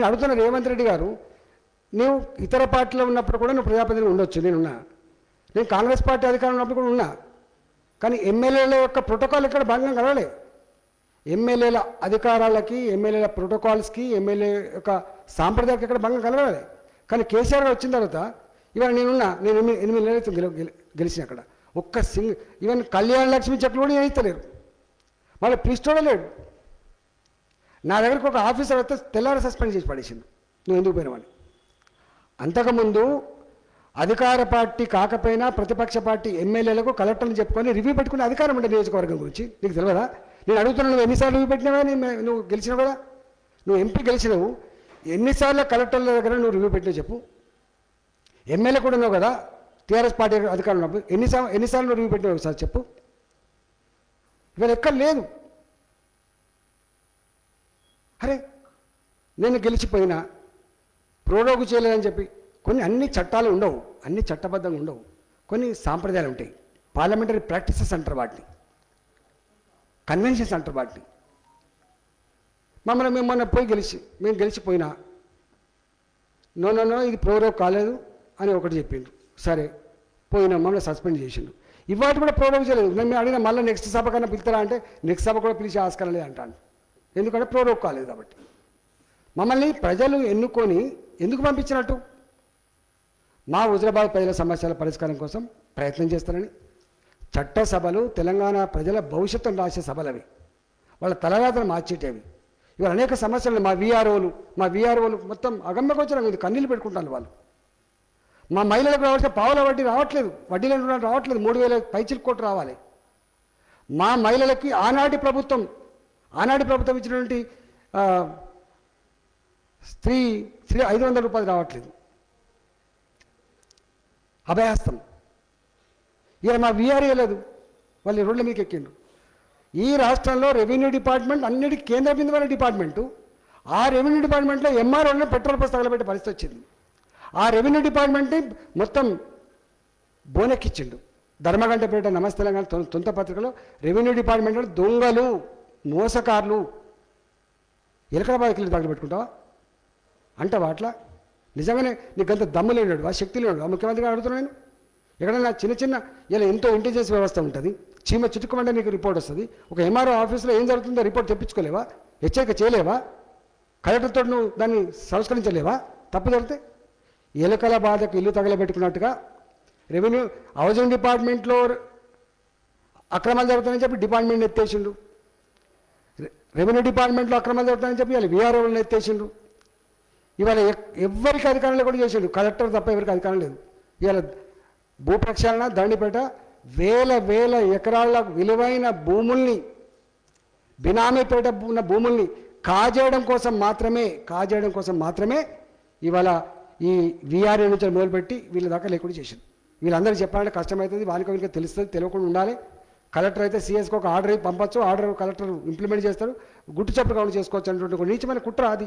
నేను అడుగుతున్న రేవంత్ రెడ్డి గారు నువ్వు ఇతర పార్టీలో ఉన్నప్పుడు కూడా నువ్వు ప్రజాప్రతినిధి ఉండొచ్చు నేనున్నా నేను కాంగ్రెస్ పార్టీ అధికారం ఉన్నప్పుడు కూడా ఉన్నా కానీ ఎమ్మెల్యేల యొక్క ప్రోటోకాల్ ఇక్కడ భంగం కలగలే ఎమ్మెల్యేల అధికారాలకి ఎమ్మెల్యేల ప్రోటోకాల్స్కి ఎమ్మెల్యే యొక్క సాంప్రదాయానికి ఇక్కడ భంగం కలగలే కానీ కేసీఆర్ గారు వచ్చిన తర్వాత ఇవాళ నేనున్నా నేను ఎనిమిది ఎనిమిది నెలలు గెల గెల- గెలిచిన అక్కడ ఒక్క సింగ్ ఈవెన్ కళ్యాణ లక్ష్మి చెట్లు కూడా వేయిస్తలేరు మళ్ళీ పిలిస్టోడే లేడు నా దగ్గరకు ఒక ఆఫీసర్ వస్తే తెల్లారి సస్పెండ్ చేసి పడేసిండు నువ్వు ఎందుకు పోయినావని అంతకుముందు అధికార పార్టీ కాకపోయినా ప్రతిపక్ష పార్టీ ఎమ్మెల్యేలకు కలెక్టర్లు చెప్పుకొని రివ్యూ పెట్టుకునే అధికారం ఉండే నియోజకవర్గం గురించి నీకు తెలియదా నేను అడుగుతున్నా నువ్వు ఎన్నిసార్లు రివ్యూ పెట్టినావా నీ మే- నువ్వు గెలిచినావు కదా నువ్వు ఎంపీ గెలిచినావు ఎన్నిసార్లు కలెక్టర్ల దగ్గర నువ్వు రివ్యూ పెట్టినా చెప్పు ఎమ్మెల్యే కూడా ఉన్నావు కదా టీఆర్ఎస్ పార్టీ అధికారం ఉన్నప్పుడు ఎన్నిసార్లు ఎన్నిసార్లు నువ్వు రివ్యూ పెట్టినావు ఒకసారి చెప్పు ఇవాళ ఎక్కడ లేదు అరే నేను గెలిచిపోయినా ప్రోరోగు చేయలేదని చెప్పి కొన్ని అన్ని చట్టాలు ఉండవు అన్ని చట్టబద్ధంగా ఉండవు కొన్ని సాంప్రదాయాలు ఉంటాయి పార్లమెంటరీ ప్రాక్టీసెస్ అంటారు వాటిని కన్వెన్షన్స్ అంటారు వాటిని మమ్మల్ని మేము మొన్న పోయి గెలిచి మేము గెలిచిపోయినా నో నో నో ఇది ప్రోరోగ్ కాలేదు అని ఒకటి చెప్పిండు సరే పోయినా మమ్మల్ని సస్పెండ్ చేసిండు ఇవాటి కూడా ప్రోరోగ్ చేయలేదు నేను మేము అడిగిన మళ్ళీ నెక్స్ట్ సభ కన్నా పిలుస్తారా అంటే నెక్స్ట్ సభ కూడా పిలిచే ఆస్కారం లేదు అంటాను ఎందుకంటే ప్రోరోగ్ కాలేదు కాబట్టి మమ్మల్ని ప్రజలు ఎన్నుకొని ఎందుకు పంపించినట్టు మా హుజరాబాద్ ప్రజల సమస్యల పరిష్కారం కోసం ప్రయత్నం చేస్తారని చట్టసభలు తెలంగాణ ప్రజల భవిష్యత్తును రాసే సభలు అవి వాళ్ళ తలరాతను మార్చేటవి ఇవాళ అనేక సమస్యలు మా వీఆర్ఓలు మా వీఆర్ఓలు మొత్తం అగమ్యగోచరం ఇది కన్నీళ్ళు పెట్టుకుంటారు వాళ్ళు మా మహిళలకు రావాల్సిన పావుల వడ్డీ రావట్లేదు వడ్డీ లేని రుణాలు రావట్లేదు మూడు వేల పైచిల్ కోట్లు రావాలి మా మహిళలకి ఆనాటి ప్రభుత్వం ఆనాటి ప్రభుత్వం ఇచ్చినటువంటి ఆ, స్త్రీ స్త్రీ ఐదు వందల రూపాయలు రావట్లేదు అభయాస్తం ఇక మా వీఆర్ఏ లేదు వాళ్ళు ఈ రోడ్ల మీకు ఎక్కిండు ఈ రాష్ట్రంలో రెవెన్యూ డిపార్ట్మెంట్ అన్నిటి కేంద్ర బిందువైన డిపార్ట్మెంటు ఆ రెవెన్యూ డిపార్ట్మెంట్లో ఎంఆర్ఓనే పెట్రోల్ బస్ తగలబెట్టే పరిస్థితి వచ్చింది ఆ రెవెన్యూ డిపార్ట్మెంట్ని మొత్తం బోనెక్కిచ్చిండు ధర్మగంటపేట నమస్తే తెలంగాణ తొ- తొంత పత్రికలో రెవెన్యూ డిపార్ట్మెంట్లో దొంగలు మోసకారులు ఎలకల బాధికలు తగలబెట్టుకుంటావా అంటావా అట్లా నిజంగానే నీకు అంత దమ్ము లేనాడు ఆ శక్తి లేనాడు ఆ ముఖ్యమంత్రి గారు అడుగుతున్నాను నేను ఎక్కడైనా చిన్న చిన్న ఇలా ఎంతో ఇంటెలిజెన్స్ వ్యవస్థ ఉంటుంది చీమ చుట్టుకోమంటే నీకు రిపోర్ట్ వస్తుంది ఒక ఎంఆర్ఓ ఆఫీస్లో ఏం జరుగుతుందో రిపోర్ట్ తెప్పించుకోలేవా హెచ్చరిక చేయలేవా కలెక్టర్తో నువ్వు దాన్ని సంస్కరించలేవా తప్పు జరిగితే ఎలుకల బాధకు ఇల్లు తగలబెట్టుకున్నట్టుగా రెవెన్యూ హౌసింగ్ డిపార్ట్మెంట్లో అక్రమాలు జరుగుతాయని చెప్పి డిపార్ట్మెంట్ ఎత్తేసిండు రె- రెవెన్యూ డిపార్ట్మెంట్లో అక్రమాలు జరుగుతాయని చెప్పి వాళ్ళు వీఆర్ఓలను ఎత్తేసిండు ఇవాళ ఎక్- ఎవ్వరికి అధికారం లేకుండా చేసిండు కలెక్టర్ తప్ప ఎవరికి అధికారం లేదు ఇవాళ భూ ప్రక్షాళన దండిపేట వేల వేల ఎకరాల విలువైన భూముల్ని బినామీ పేట ఉన్న భూముల్ని కాజేయడం కోసం మాత్రమే కాజేయడం కోసం మాత్రమే ఇవాళ ఈ విఆర్ఏ నుంచి మొదలుపెట్టి వీళ్ళ దాకా లేకుండా చేసింది వీళ్ళందరికీ చెప్పాలంటే కష్టమవుతుంది వానికి వీళ్ళకి తెలుస్తుంది తెలియకుండా ఉండాలి కలెక్టర్ అయితే సిఎస్కి ఒక ఆర్డర్ పంపొచ్చు ఆర్డర్ కలెక్టర్ ఇంప్లిమెంట్ చేస్తారు గుట్టు చప్పుడు కౌంట్ చేసుకోవచ్చు అనేటువంటి ఒక నీచమైన కుట్ర అది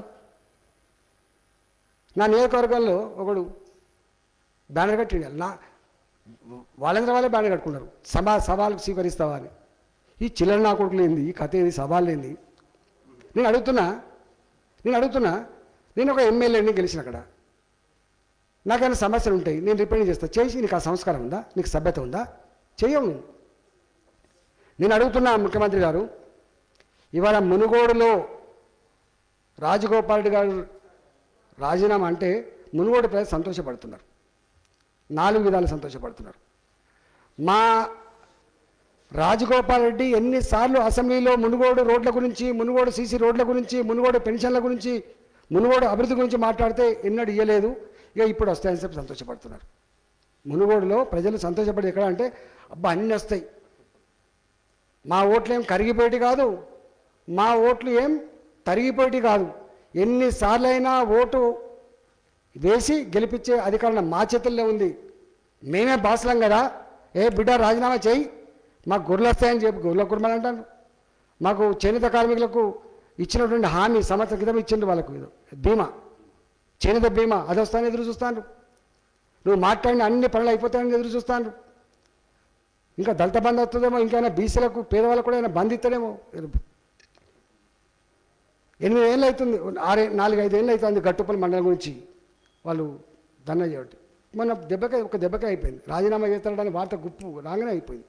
నా నియోజకవర్గంలో ఒకడు బ్యానర్ కట్టిండు నా వాళ్ళందరూ వాళ్ళే బ్యానర్ కట్టుకున్నారు సభా సవాలు స్వీకరిస్తావా అని ఈ చిల్లర నా కొడుకులు ఏంది ఈ కథ ఏంది సవాళ్ళు ఏంది నేను అడుగుతున్నా నేను అడుగుతున్నా నేను ఒక ఎమ్మెల్యేని గెలిచిన అక్కడ నాకైనా సమస్యలు ఉంటాయి నేను రిప్రజెంట్ చేస్తా చేసి నీకు ఆ సంస్కారం ఉందా నీకు సభ్యత ఉందా చెయ్యవు నువ్వు నేను అడుగుతున్నా ముఖ్యమంత్రి గారు ఇవాళ మునుగోడులో రాజగోపాల్ రెడ్డి గారు రాజీనామా అంటే మునుగోడు ప్రజలు సంతోషపడుతున్నారు నాలుగు విధాలు సంతోషపడుతున్నారు మా రాజగోపాల్ రెడ్డి ఎన్నిసార్లు అసెంబ్లీలో మునుగోడు రోడ్ల గురించి మునుగోడు సీసీ రోడ్ల గురించి మునుగోడు పెన్షన్ల గురించి మునుగోడు అభివృద్ధి గురించి మాట్లాడితే ఎన్నడూ ఇయ్యలేదు ఇక ఇప్పుడు వస్తాయని చెప్పి సంతోషపడుతున్నారు మునుగోడులో ప్రజలు సంతోషపడి ఎక్కడ అంటే అబ్బా అన్నీ వస్తాయి మా ఓట్లు ఏం కరిగిపోయేటి కాదు మా ఓట్లు ఏం తరిగిపోయేటి కాదు ఎన్నిసార్లైనా ఓటు వేసి గెలిపించే అధికారం మా చేతుల్లో ఉంది మేమే బాసులం కదా ఏ బిడ్డ రాజీనామా చేయి మాకు గొర్రెలు వస్తాయని చెప్పి గొర్రెల కుర్మలు అంటారు మాకు చేనేత కార్మికులకు ఇచ్చినటువంటి హామీ సంవత్సరం క్రితం ఇచ్చిండు వాళ్ళకు ఇది బీమా చేనేత బీమా అది వస్తాయని ఎదురు చూస్తాను నువ్వు మాట్లాడిన అన్ని పనులు అయిపోతాయని ఎదురు చూస్తాను ఇంకా దళిత బంధు వస్తుందేమో ఇంకైనా బీసీలకు పేదవాళ్ళకు కూడా ఏమైనా బంద్ ఇస్తాడేమో ఎనిమిది ఏళ్ళు అవుతుంది ఆరు నాలుగు ఐదు ఏళ్ళు అవుతుంది గట్టుపల్లి మండలం గురించి వాళ్ళు ధర్నా చేయబట్టి మొన్న దెబ్బకే ఒక దెబ్బకే అయిపోయింది రాజీనామా చేస్తాడని వార్త గుప్పు రాగానే అయిపోయింది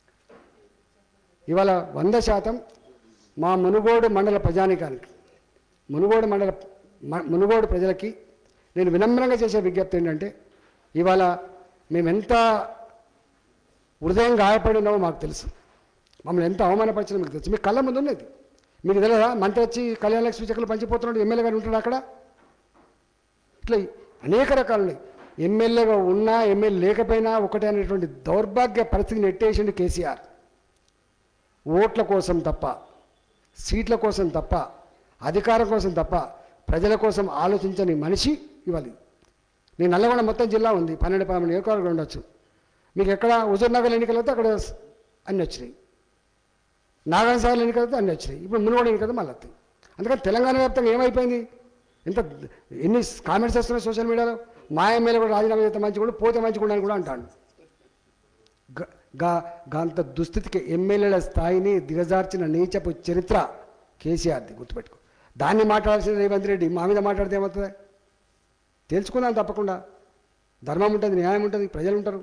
ఇవాళ వంద శాతం మా మునుగోడు మండల ప్రజానికానికి మునుగోడు మండల మ- మునుగోడు ప్రజలకి నేను వినమ్రంగా చేసే విజ్ఞప్తి ఏంటంటే ఇవాళ మేమెంత హృదయం గాయపడినామో మాకు తెలుసు మమ్మల్ని ఎంత అవమానపరిచినా మీకు తెలుసు మీ కళ్ళ ముందు ఉన్నది మీకు తెలియదా మంత్రి వచ్చి కళ్యాణ లక్ష్మి చెక్కులు పంచిపోతున్నాడు ఎమ్మెల్యే గారు ఉంటాడు అక్కడ ఇట్లా అనేక రకాలు ఉన్నాయి ఎమ్మెల్యేగా ఉన్నా ఎమ్మెల్యే లేకపోయినా ఒకటే అనేటువంటి దౌర్భాగ్య పరిస్థితిని నెట్టేసిండు కేసీఆర్ ఓట్ల కోసం తప్ప సీట్ల కోసం తప్ప అధికారం కోసం తప్ప ప్రజల కోసం ఆలోచించని మనిషి ఇవ్వాలి నేను నల్లగొండ మొత్తం జిల్లా ఉంది పన్నెండు పన్నెండు నియోజకవర్గాలు ఉండొచ్చు మీకు ఎక్కడ హుజూర్ నగర్ ఎన్నికలు అయితే అక్కడ అన్నీ వచ్చినాయి నాగార్జున సాగర్ ఎన్నికలు అయితే అన్నీ వచ్చినాయి ఇప్పుడు మునుగోడు ఎన్నికలు మళ్ళీ వస్తాయి అందుకని తెలంగాణ వ్యాప్తంగా ఏమైపోయింది ఎంత ఎన్ని కామెంట్స్ వస్తున్నాయి సోషల్ మీడియాలో మా ఎమ్మెల్యే కూడా రాజీనామా చేస్తే మంచిగా ఉండు, పోతే మంచిగా ఉండు అని కూడా అంటాడు గ- గా- గాంత దుస్థితికి ఎమ్మెల్యేల స్థాయిని దిగజార్చిన నీచపు చరిత్ర కేసీఆర్ది గుర్తుపెట్టుకో దాన్ని మాట్లాడాల్సిన రేవంత్ రెడ్డి మా మీద మాట్లాడితే ఏమవుతుంది తెలుసుకుందాం తప్పకుండా ధర్మం ఉంటుంది న్యాయం ఉంటుంది ప్రజలు ఉంటారు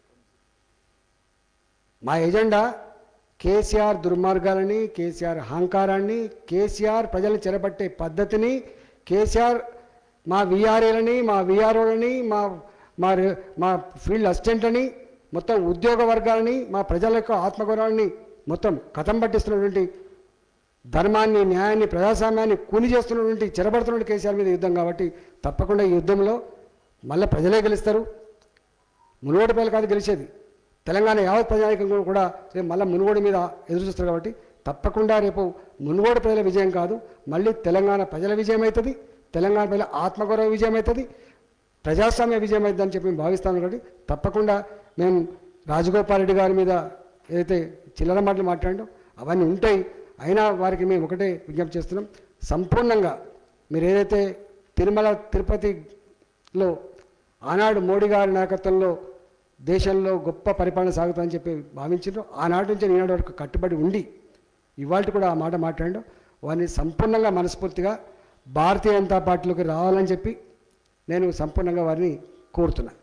మా ఎజెండా కేసీఆర్ దుర్మార్గాలని కేసీఆర్ అహంకారాన్ని కేసీఆర్ ప్రజలను చెరపట్టే పద్ధతిని కేసీఆర్ మా విఆర్ఏలని మా విఆర్ఓలని మా మా రే- మా ఫీల్డ్ అసిస్టెంట్లని మొత్తం ఉద్యోగ వర్గాలని మా ప్రజల యొక్క ఆత్మగౌరవాన్ని మొత్తం కథం పట్టిస్తున్నటువంటి ధర్మాన్ని న్యాయాన్ని ప్రజాస్వామ్యాన్ని కూని చేస్తున్నటువంటి చెరబడుతున్నటువంటి కేసీఆర్ మీద యుద్ధం కాబట్టి తప్పకుండా ఈ యుద్ధంలో మళ్ళీ ప్రజలే గెలుస్తారు మునుగోడు ప్రజలు కాదు గెలిచేది తెలంగాణ యావత్ ప్రజానికం కూడా రేపు మళ్ళీ మునుగోడు మీద ఎదురు చూస్తారు కాబట్టి తప్పకుండా రేపు మునుగోడు ప్రజల విజయం కాదు మళ్ళీ తెలంగాణ ప్రజల విజయం అవుతుంది తెలంగాణ ప్రజల ఆత్మగౌరవ విజయం అవుతుంది ప్రజాస్వామ్య విజయం అవుతుంది అని చెప్పి మేము భావిస్తాను కాబట్టి తప్పకుండా మేము రాజగోపాల్ రెడ్డి గారి మీద ఏదైతే చిల్లర మాటలు మాట్లాడడం అవన్నీ ఉంటాయి అయినా వారికి మేము ఒకటే విజ్ఞప్తి చేస్తున్నాం సంపూర్ణంగా మీరు ఏదైతే తిరుమల తిరుపతిలో ఆనాడు మోడీ గారి నాయకత్వంలో దేశంలో గొప్ప పరిపాలన సాగుతుందని చెప్పి భావించారు ఆనాటి నుంచి ఈనాటి వరకు కట్టుబడి ఉండి ఇవాళ కూడా ఆ మాట మాట్లాడడం వారిని సంపూర్ణంగా మనస్ఫూర్తిగా భారతీయ జనతా పార్టీలోకి రావాలని చెప్పి నేను సంపూర్ణంగా వారిని కోరుతున్నాను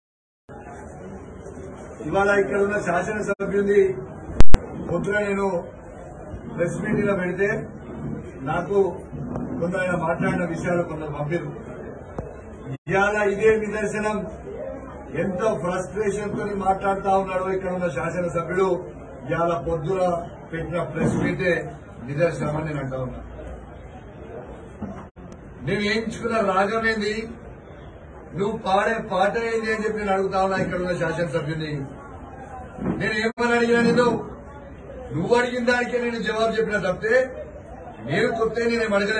ఇవాళ ఇక్కడ ఉన్న శాసనసభ్యుంది పొద్దున నేను ప్రెస్ మీటింగ్ లో పెడితే నాకు కొంత ఆయన మాట్లాడిన విషయాలు కొంత పంపారు ఇవాళ ఇదే నిదర్శనం ఎంత ఫ్రస్ట్రేషన్ తో మాట్లాడుతా ఉన్నాడో ఇక్కడ ఉన్న శాసనసభ్యుడు ఇవాళ పొద్దున పెట్టిన ప్రెస్ మీటే నిదర్శనం అని నేను అంటా ఉన్నా నేను ఎంచుకున్న రాగమేంది నువ్వు పాడే పాట ఏంటి అని చెప్పి నేను అడుగుతా ఉన్నా ఇక్కడ ఉన్న శాసనసభ్యుని నేను ఏమని అడిగినా నేను నువ్వు అడిగిన దానికే నేను జవాబు చెప్పిన తప్పితే నేను కొత్త నేనేం అడగలే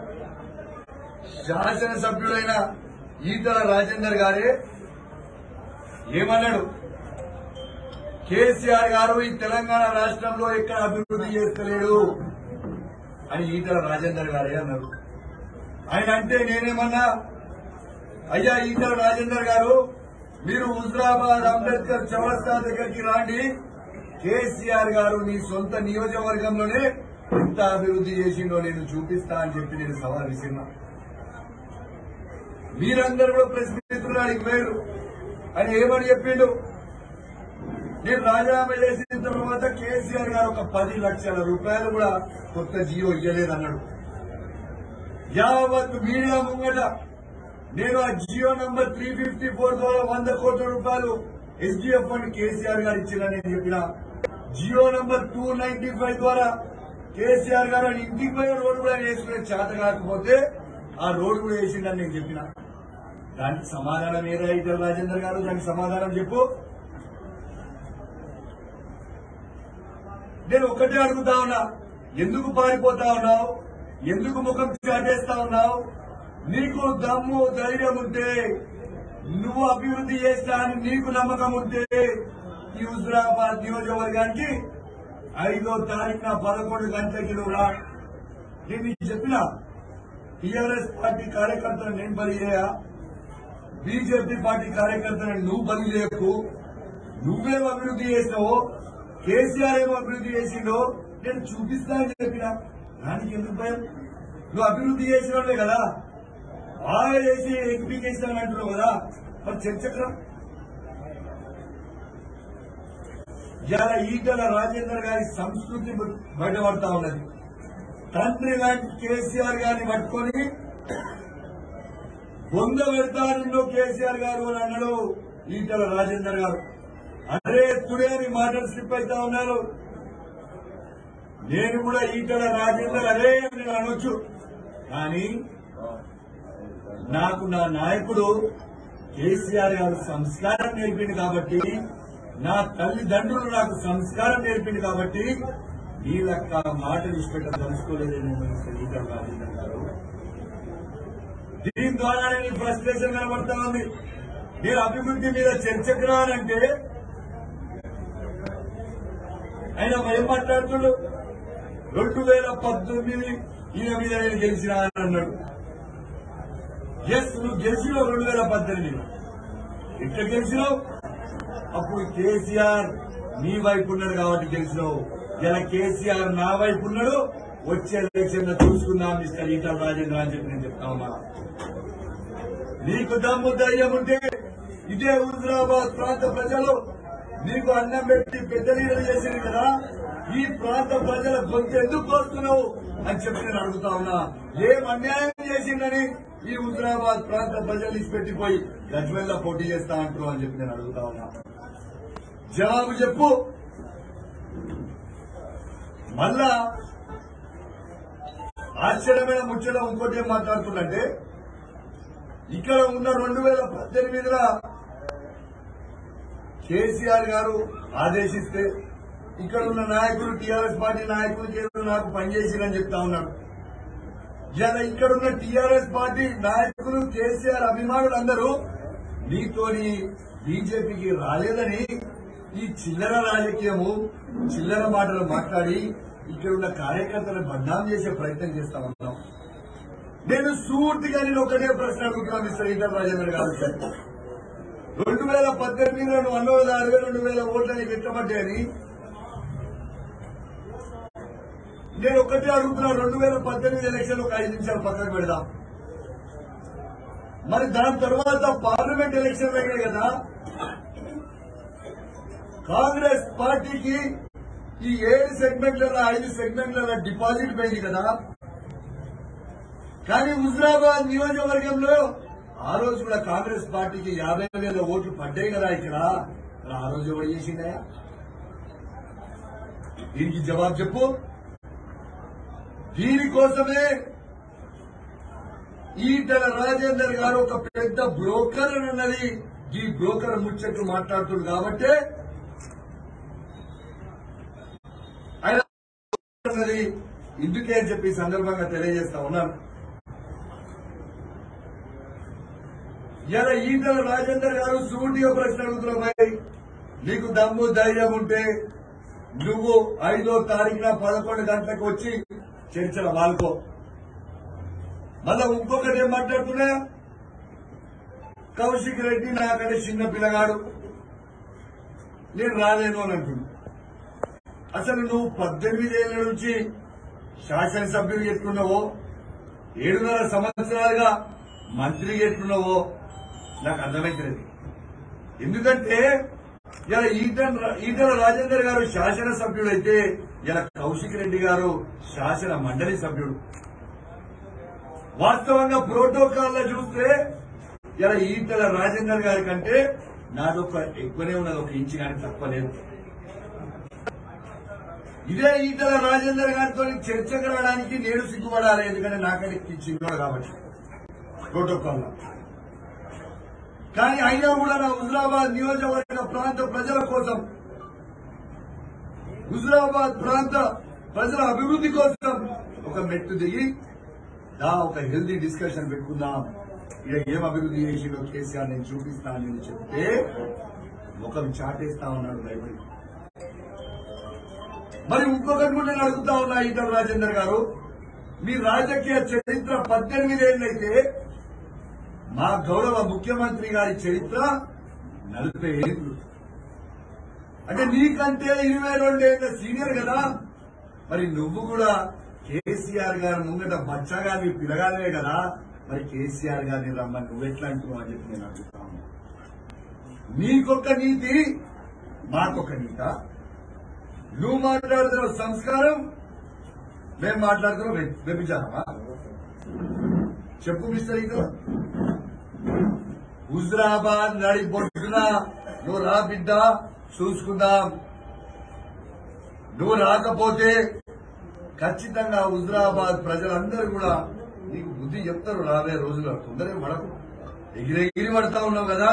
శాసనసభ్యుడైన ఈతల రాజేందర్ గారే ఏమన్నాడు కేసీఆర్ గారు ఈ తెలంగాణ రాష్ట్రంలో ఎక్కడ అభివృద్ధి చేస్తలేడు అని ఈతల రాజేందర్ గారే అన్నారు ఆయన అంటే నేనేమన్నా అయ్యా ఈటల రాజేందర్ గారు మీరు హుజరాబాద్ అంబేద్కర్ చౌరస్తా దగ్గరికి రాండి కేసీఆర్ గారు నీ సొంత నియోజకవర్గంలోనే ఎంత అభివృద్ధి చేసిండో నేను చూపిస్తా అని చెప్పి నేను సవాల్ విసిన్నా మీరందరూ కూడా ప్రెస్ మిత్రులు అడిగి పోయారు ఆయన ఏమని చెప్పిండు నేను రాజీనామా చేసిన తర్వాత కేసీఆర్ గారు ఒక పది లక్షల రూపాయలు కూడా కొత్త జియో ఇయ్యలేదన్నాడు యావత్ మీడియా ముంగట నేను ఆ Jio number three fifty four ద్వారా వంద కోట్ల రూపాయలు ఎస్డిఎఫ్ ఫండ్ కేసీఆర్ గారు ఇచ్చిందని నేను చెప్పిన Jio number two ninety five ద్వారా కేసీఆర్ గారు ఆయన ఇంటికి పోయే రోడ్డు కూడా ఆయన వేసుకునే చేత కాకపోతే ఆ రోడ్డు కూడా వేసిండని నేను చెప్పిన దానికి సమాధానం ఏదా ఇద్దరు రాజేందర్ గారు దానికి సమాధానం చెప్పు నేను ఒక్కటే అడుగుతా ఉన్నా ఎందుకు పారిపోతా ఉన్నావు ఎందుకు ముఖం చాటేస్తా ఉన్నావు నీకు దమ్ము ధైర్యం ఉంటే నువ్వు అభివృద్ధి చేస్తా అని నీకు నమ్మకం ఉంటే ఈ హుజరాబాద్ నియోజకవర్గానికి ఐదో తారీఖున పదకొండు గంటలకి నువ్వు రా నేను నీకు చెప్పిన టీఆర్ఎస్ పార్టీ కార్యకర్తలను నేను బలి చేయ బీజేపీ పార్టీ కార్యకర్తలను నువ్వు బలి చేయకు నువ్వేం అభివృద్ధి చేసినావో కేసీఆర్ ఏమో అభివృద్ధి చేసిండో నేను చూపిస్తా అని చెప్పిన దానికి ఎందుకు భయం నువ్వు అభివృద్ధి చేసిన వాళ్ళే కదా బాగా చేసి ఎక్కిపికేస్తాను అంటున్నావు కదా మరి చర్చక్రం ఇవాళ ఈటల రాజేందర్ గారి సంస్కృతి బయటపడతా ఉన్నది తండ్రి లాంటి కేసీఆర్ గారిని పట్టుకొని బొంద పెడతారు కేసీఆర్ గారు అని అన్నాడు ఈటల రాజేందర్ గారు అరే తుడే అని మాటలు స్లిప్ అవుతా ఉన్నారు నేను కూడా ఈటల రాజేందర్ అరే అని నేను అనొచ్చు కానీ నాకు నా నాయకుడు కేసీఆర్ గారు సంస్కారం నేర్పింది కాబట్టి నా తల్లిదండ్రులు నాకు సంస్కారం నేర్పింది కాబట్టి వీళ్ళక్క మాట విడిచిపెట్ట తెలుసుకోలేదేమో ఈటల రాజేందర్ గారు దీని ద్వారా నేను ఫ్రస్ట్రేషన్ కనబడతా ఉంది నేను అభివృద్ధి మీద చర్చకు రానంటే ఆయన ఏం మాట్లాడుతుండు రెండు వేల పద్దెనిమిది ఈయన మీద నేను గెలిచిన అని అన్నాడు ఎస్ నువ్వు గెలిచినావు రెండు వేల పద్దెనిమిదిలో ఎట్లా గెలిచినావు అప్పుడు కేసీఆర్ నీ వైపు ఉన్నాడు కాబట్టి గెలిచినావు ఇలా కేసీఆర్ నా వైపు ఉన్నాడు వచ్చే ఎలక్షన్ లో చూసుకుందాం మిస్టర్ ఈటల రాజేంద్ర అని చెప్పి నేను చెప్తా ఉన్నా నీకు దమ్ము ధైర్యం ఉంటే ఇదే హుజరాబాద్ ప్రాంత ప్రజలు నీకు అన్నం పెట్టి పెద్ద నీళ్ళు చేసింది కదా ఈ ప్రాంత ప్రజల గొంతు ఎందుకు కోస్తున్నావు అని చెప్పి నేను అడుగుతా ఉన్నా ఏం అన్యాయం చేసిందని ఈ హుజరాబాద్ ప్రాంత ప్రజలు ఇచ్చిపెట్టిపోయి గజ్వెల్లో పోటీ చేస్తా అంటున్నావు అని చెప్పి నేను అడుగుతా ఉన్నా జవాబు చెప్పు మళ్ళా ఆశ్చర్యమైన ముచ్చట ఇంకోటి ఏం మాట్లాడుతుందంటే ఇక్కడ ఉన్న రెండు వేల పద్దెనిమిదిలో కేసీఆర్ గారు ఆదేశిస్తే ఇక్కడ ఉన్న నాయకులు టీఆర్ఎస్ పార్టీ నాయకులు కేవలం నాకు పనిచేసిరని చెప్తా ఉన్నాడు ఇలా ఇక్కడ ఉన్న టీఆర్ఎస్ పార్టీ నాయకులు కేసీఆర్ అభిమానులు అందరూ నీతోని బీజేపీకి రాలేదని ఈ చిల్లర రాజకీయము చిల్లర మాటలు మాట్లాడి ఇక్కడ ఉన్న కార్యకర్తలను బద్నాం చేసే ప్రయత్నం చేస్తా ఉన్నాం నేను సూర్తిగా నేను ఒకటే ప్రశ్న అడుగుతున్నా మిస్టర్ ఈటల రాజేంద్ర గారు రెండు వేల పద్దెనిమిదిలో నువ్వు అన్నో అరవై రెండు వేల ఓట్లని పెట్టబడ్డాయని నేను ఒకటే అడుగుతున్నా రెండు వేల పద్దెనిమిది ఎలక్షన్ ఒక ఐదు నిమిషాలు పక్కన పెడదాం మరి దాని తర్వాత పార్లమెంట్ ఎలక్షన్ అయినాయి కదా కాంగ్రెస్ పార్టీకి ఈ ఏడు సెగ్మెంట్లలో ఐదు సెగ్మెంట్లలో డిపాజిట్ పోయింది కదా కానీ హుజరాబాద్ నియోజకవర్గంలో ఆ రోజు కూడా కాంగ్రెస్ పార్టీకి యాభై వేల ఓట్లు పడ్డాయి కదా ఇక్కడ మరి ఆ రోజు ఎవరు చేసిందా దీనికి జవాబు చెప్పు దీనికోసమే ఈటల రాజేందర్ గారు ఒక పెద్ద బ్రోకర్ అని ఉన్నది ఈ బ్రోకర్ ముచ్చట్లు మాట్లాడుతుంది కాబట్టి ఆయన ఉన్నది ఇందుకే అని చెప్పి ఈ సందర్భంగా తెలియజేస్తా ఉన్నాను ఇలా ఈటల రాజేందర్ గారు సూటిగా ప్రశ్న అడుగుతున్నావు భయ్ నీకు దమ్ము ధైర్యం ఉంటే నువ్వు ఐదో తారీఖున పదకొండు గంటలకు వచ్చి చర్చల వాల్కో మళ్ళా ఇంకొకటి ఏం మాట్లాడుతున్నా కౌశిక్ రెడ్డి నాకంటే చిన్న పిల్లగాడు నేను రాలేను అని అంటున్నా అసలు నువ్వు పద్దెనిమిదేళ్ల నుంచి శాసనసభ్యులు ఎట్లున్నావో ఏడున్నర సంవత్సరాలుగా మంత్రి ఎట్లున్నావో నాకు అర్థమైతలేదు ఎందుకంటే ఇలా ఈటల ఈటల రాజేందర్ గారు శాసనసభ్యుడైతే ఇలా కౌశిక్ రెడ్డి గారు శాసన మండలి సభ్యుడు వాస్తవంగా ప్రోటోకాల్ లో చూస్తే ఇలా ఈటల రాజేందర్ గారి కంటే నాదొక ఎక్కువనే ఉన్నది ఒక ఇంచు కానీ తక్కువ లేదు ఇదే ఈటల రాజేందర్ గారితో చర్చకు రావడానికి నేను సిగ్గుపడాలి ఎందుకంటే నాకంటే చిన్నోడు కాబట్టి ప్రోటోకాల్ లో కానీ అయినా కూడా నా హుజరాబాద్ నియోజకవర్గ ప్రాంత ప్రజల కోసం హుజరాబాద్ ప్రాంత ప్రజల అభివృద్ధి కోసం ఒక మెట్టు దిగి దా ఒక హెల్దీ డిస్కషన్ పెట్టుకుందాం ఇక ఏం అభివృద్ధి చేసిండో కేసీఆర్ నేను చూపిస్తానని చెప్తే ముఖం చాటేస్తా ఉన్నాడు భయపడి మరి ఇంకొకటి కూడా నేను అడుగుతా ఉన్నా ఈటల రాజేందర్ గారు మీ రాజకీయ చరిత్ర పద్దెనిమిది ఏళ్ళైతే మా గౌరవ ముఖ్యమంత్రి గారి చరిత్ర నలభై ఏళ్ళు అంటే నీకంటే ఇరవై రెండేళ్ల సీనియర్ కదా మరి నువ్వు కూడా కేసీఆర్ గారి ముంగట బచ్చగాని పిలగాలే కదా మరి కేసీఆర్ గారిని రమ్మని నువ్వెట్లా అంటున్నావు అని చెప్పి నేను అడుగుతా ఉన్నా నీకొక నీతి మాకొక నీత నువ్వు మాట్లాడుతున్న సంస్కారం మేము మాట్లాడుతున్న వ్య- వ్యభిచారమా చెప్పు మిస్టర్ ఇక హుజరాబాద్ నడి బొట్టున నువ్వు రా బిడ్డ చూసుకుందాం నువ్వు రాకపోతే ఖచ్చితంగా హుజరాబాద్ ప్రజలందరూ కూడా నీకు బుద్ధి చెప్తారు రాబోయే రోజుల్లో తొందరగా పడకు ఎగిరెగిరి పడతా ఉన్నావు కదా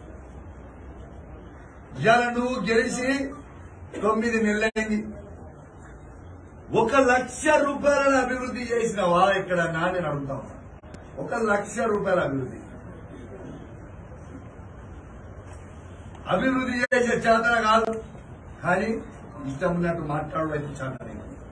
ఇవాళ నువ్వు గెలిచి తొమ్మిది నెలలైంది ఒక లక్ష రూపాయలను అభివృద్ధి చేసినవా ఇక్కడ నా నేను అడుగుతా ఉన్నా. ఒక లక్ష రూపాయల అభివృద్ధి అభివృద్ధి చేసే చేతన కాదు కానీ ఇష్టం ఉన్నట్టు మాట్లాడడం చేతన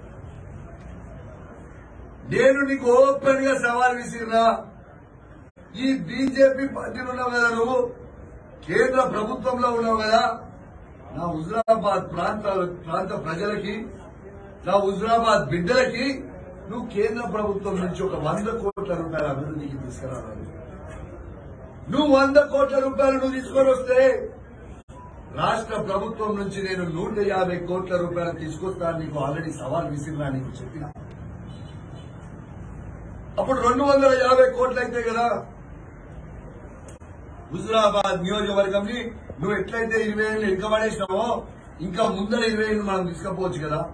నేను నీకు ఓపెన్ గా సవాల్ విసిరినా ఈ బీజేపీ పార్టీలో ఉన్నావు కదా నువ్వు కేంద్ర ప్రభుత్వంలో ఉన్నావు కదా నా హుజరాబాద్ ప్రాంత ప్రాంత ప్రజలకి నా హుజరాబాద్ బిడ్డలకి నువ్వు కేంద్ర ప్రభుత్వం నుంచి ఒక వంద కోట్ల రూపాయల అభివృద్ధికి తీసుకురావాలి నువ్వు వంద కోట్ల రూపాయలు నువ్వు తీసుకొని వస్తే రాష్ట్ర ప్రభుత్వం నుంచి నేను నూట యాభై కోట్ల రూపాయలు తీసుకొస్తాను నీకు ఆల్రెడీ సవాల్ విసిరినా నీకు చెప్పిన అప్పుడు రెండు వందల యాభై కోట్లు అయితే కదా హుజురాబాద్ నియోజకవర్గంని నువ్వు ఎట్లయితే ఇరవై ఏళ్ళు ఎక్కబడేసినావో ఇంకా ముందర ఇరవై ఏళ్ళు మనం తీసుకపోవచ్చు కదా